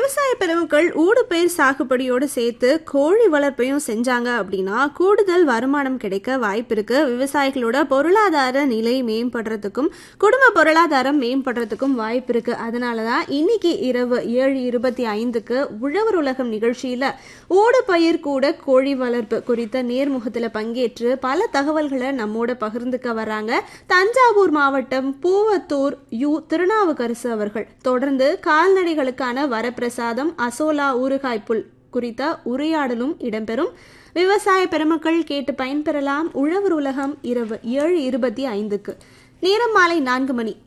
விவசாய பெருமக்கள் ஊடுபயிர் சாகுபடியோடு சேர்த்து கோழி வளர்ப்பையும் செஞ்சாங்க அப்படின்னா கூடுதல் வருமானம் கிடைக்க வாய்ப்பு இருக்கு விவசாயிகளோட பொருளாதார நிலை மேம்படுறதுக்கும் குடும்ப பொருளாதாரம் மேம்படுறதுக்கும் வாய்ப்பு இருக்கு அதனாலதான் இன்னைக்கு இரவு ஏழு இருபத்தி ஐந்துக்கு உழவர் உலகம் நிகழ்ச்சியில ஊடுபயிர் கூட கோழி வளர்ப்பு குறித்த நேர்முகத்துல பங்கேற்று பல தகவல்களை நம்மோட பகிர்ந்துக்க வர்றாங்க தஞ்சாவூர் மாவட்டம் பூவத்தூர் யு திருநாவுக்கரசு அவர்கள் தொடர்ந்து கால்நடைகளுக்கான வரப்பிரசாதம் அசோலா ஊறுகாய் புல் குறித்த உரையாடலும் இடம்பெறும் விவசாய பெருமக்கள் கேட்டு பயன்பெறலாம் உழவர் உலகம் இரவு ஏழு இருபத்தி ஐந்துக்கு நேரம் மாலை நான்கு மணி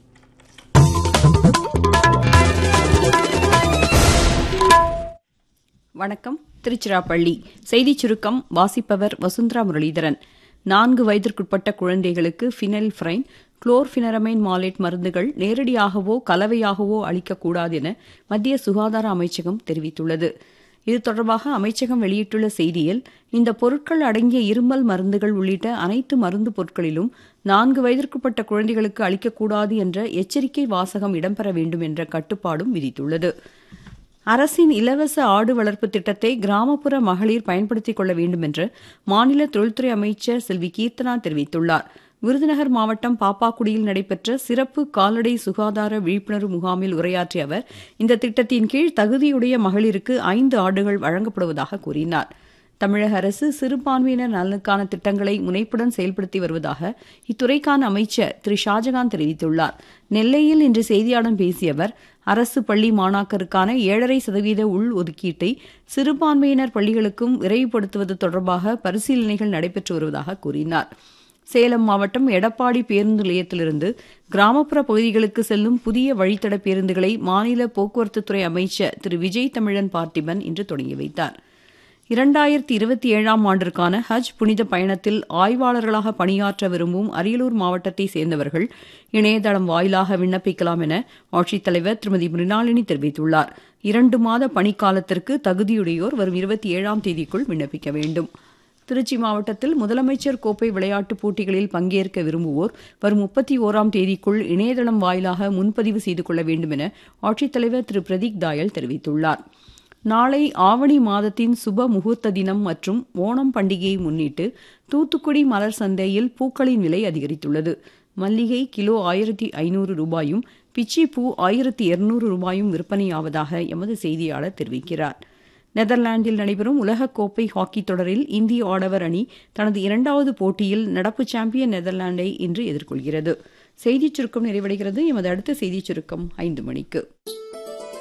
வணக்கம் திருச்சிராப்பள்ளி செய்திச் சுருக்கம் வாசிப்பவர் வசுந்தரா முரளிதரன் நான்கு வயதிற்குட்பட்ட குழந்தைகளுக்கு ஃபினைல் ஃப்ரைன் குளோர்ஃபினரமைன் மாலேட் மருந்துகள் நேரடியாகவோ கலவையாகவோ அளிக்கக்கூடாது என மத்திய சுகாதார அமைச்சகம் தெரிவித்துள்ளது இது தொடர்பாக அமைச்சகம் வெளியிட்டுள்ள செய்தியில் இந்த பொருட்கள் அடங்கிய இருமல் மருந்துகள் உள்ளிட்ட அனைத்து மருந்து பொருட்களிலும் நான்கு வயதிற்குட்பட்ட குழந்தைகளுக்கு அளிக்கக்கூடாது என்ற எச்சரிக்கை வாசகம் இடம்பெற வேண்டும் என்ற கட்டுப்பாடும் விதித்துள்ளது அரசின் இலவச ஆடு வளர்ப்பு திட்டத்தை கிராமப்புற மகளிர் பயன்படுத்திக் கொள்ள வேண்டும் என்று மாநில தொழில்துறை அமைச்சர் செல்வி கீர்த்தனா தெரிவித்துள்ளார் விருதுநகர் மாவட்டம் பாப்பாக்குடியில் நடைபெற்ற சிறப்பு கால்நடை சுகாதார விழிப்புணர்வு முகாமில் உரையாற்றிய அவர் இந்த திட்டத்தின் கீழ் தகுதியுடைய மகளிருக்கு ஐந்து ஆடுகள் வழங்கப்படுவதாக கூறினார் தமிழக அரசு சிறுபான்மையினர் நலனுக்கான திட்டங்களை முனைப்புடன் செயல்படுத்தி வருவதாக இத்துறைக்கான அமைச்சர் திரு ஷாஜகான் தெரிவித்துள்ளார் நெல்லையில் இன்று செய்தியாளர்களிடம் பேசிய அவர் அரசு பள்ளி மாணாக்கருக்கான ஏழரை சதவீத உள் ஒதுக்கீட்டை சிறுபான்மையினர் பள்ளிகளுக்கும் விரைவுபடுத்துவது தொடர்பாக பரிசீலனைகள் நடைபெற்று வருவதாக கூறினார் சேலம் மாவட்டம் எடப்பாடி பேருந்து நிலையத்திலிருந்து கிராமப்புற பகுதிகளுக்கு செல்லும் புதிய வழித்தட பேருந்துகளை மாநில போக்குவரத்துத்துறை அமைச்சர் திரு விஜய் தமிழன் பார்த்திபன் இன்று தொடங்கி வைத்தார் இரண்டாயிரத்தி இருபத்தி ஏழாம் ஆண்டிற்கான ஹஜ் புனித பயணத்தில் ஆய்வாளர்களாக பணியாற்ற விரும்பும் அரியலூர் மாவட்டத்தை சேர்ந்தவர்கள் இணையதளம் வாயிலாக விண்ணப்பிக்கலாம் என ஆட்சித்தலைவர் திருமதி மிருணாளினி தெரிவித்துள்ளார் இரண்டு மாத பணிக்காலத்திற்கு தகுதியுடையோர் வரும் இருபத்தி ஏழாம் தேதிக்குள் விண்ணப்பிக்க வேண்டும் திருச்சி மாவட்டத்தில் முதலமைச்சர் கோப்பை விளையாட்டுப் போட்டிகளில் பங்கேற்க விரும்புவோர் வரும் முப்பத்தி ஓராம் தேதிக்குள் இணையதளம் வாயிலாக முன்பதிவு செய்து கொள்ள வேண்டும் என ஆட்சித்தலைவர் திரு பிரதீக் தாயல் தெரிவித்துள்ளார் நாளை ஆவணி மாதத்தின் சுப முகூர்த்த தினம் மற்றும் ஓணம் பண்டிகையை முன்னிட்டு தூத்துக்குடி மலர் சந்தையில் பூக்களின் விலை அதிகரித்துள்ளது மல்லிகை கிலோ ஆயிரத்தி ஐநூறு ரூபாயும் பிச்சி பூ ஆயிரத்தி இருநூறு ரூபாயும் விற்பனையாவதாக எமது செய்தியாளர் தெரிவிக்கிறார் நெதர்லாந்தில் நடைபெறும் உலகக்கோப்பை ஹாக்கி தொடரில் இந்திய ஆடவர் அணி தனது இரண்டாவது போட்டியில் நடப்பு சாம்பியன் நெதர்லாந்தை இன்று எதிர்கொள்கிறது செய்திச் சுருக்கம் நிறைவடைகிறது எமது அடுத்த செய்திச் சுருக்கம் ஐந்து மணிக்கு